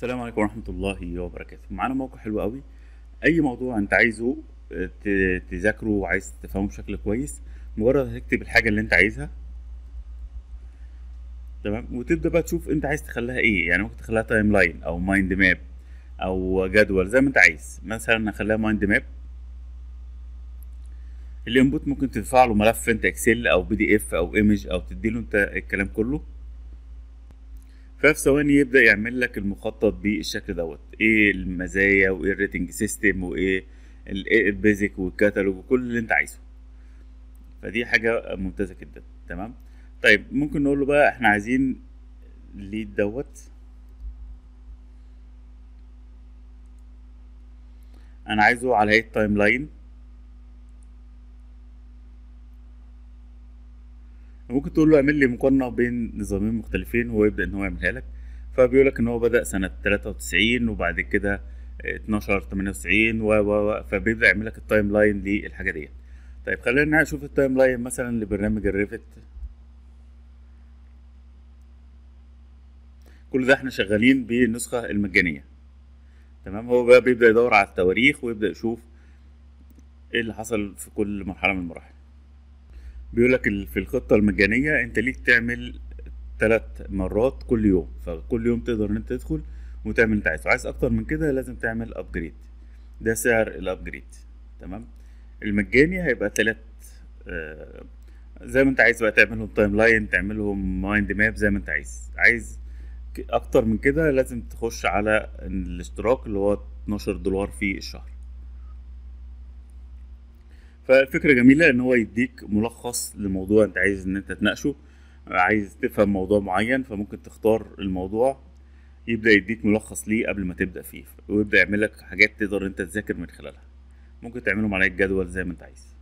السلام عليكم ورحمة الله وبركاته معانا موقع حلو قوي أي موضوع أنت عايزه آه، ت- تذاكره وعايز تفهمه بشكل كويس مجرد هتكتب الحاجة اللي أنت عايزها تمام وتبدأ بقى تشوف أنت عايز تخليها إيه يعني ممكن تخليها تايم لاين أو مايند ماب أو جدول زي ما أنت عايز مثلا أخليها مايند ماب الانبوت ممكن ترفع له ملف انت اكسل او بي دي اف او ايمج او تديله انت الكلام كله ففي ثواني يبدأ يعمل لك المخطط بالشكل دوت ايه المزايا وايه الريتنج سيستم وايه ال- إيه البيزك والكتالوج وكل اللي انت عايزه فدي حاجة ممتازة جدا تمام طيب ممكن نقول له بقى احنا عايزين ليد دوت انا عايزه على هيئة تايم لاين ممكن تقول له اعمل لي مقارنة بين نظامين مختلفين وهو يبدأ ان هو يعملها لك فبيقول لك ان هو بدأ سنة 93 وبعد كده 12 98 و و و فبيبدأ يعمل لك التايم لاين للحاجة دي طيب خلينا نشوف التايم لاين مثلا لبرنامج الريفت كل ده احنا شغالين بالنسخة المجانية تمام هو بقى بيبدأ يدور على التواريخ ويبدأ يشوف ايه اللي حصل في كل مرحلة من المراحل بيقول لك ال- في الخطة المجانية انت ليك تعمل ثلاث مرات كل يوم فكل يوم تقدر ان انت تدخل وتعمل اللي انت عايزه عايز اكتر من كده لازم تعمل ابجريد ده سعر الابجريد تمام المجاني هيبقى تلات آه زي ما انت عايز بقى تعملهم تايم لاين تعملهم مايند ماب زي ما انت عايز عايز ك- اكتر من كده لازم تخش على الاشتراك اللي هو 12 دولار في الشهر فالفكرة جميلة ان هو يديك ملخص لموضوع انت عايز ان انت تناقشه عايز تفهم موضوع معين فممكن تختار الموضوع يبدأ يديك ملخص ليه قبل ما تبدأ فيه ويبدأ يعمل لك حاجات تقدر انت تذاكر من خلالها ممكن تعملهم على الجدول زي ما انت عايز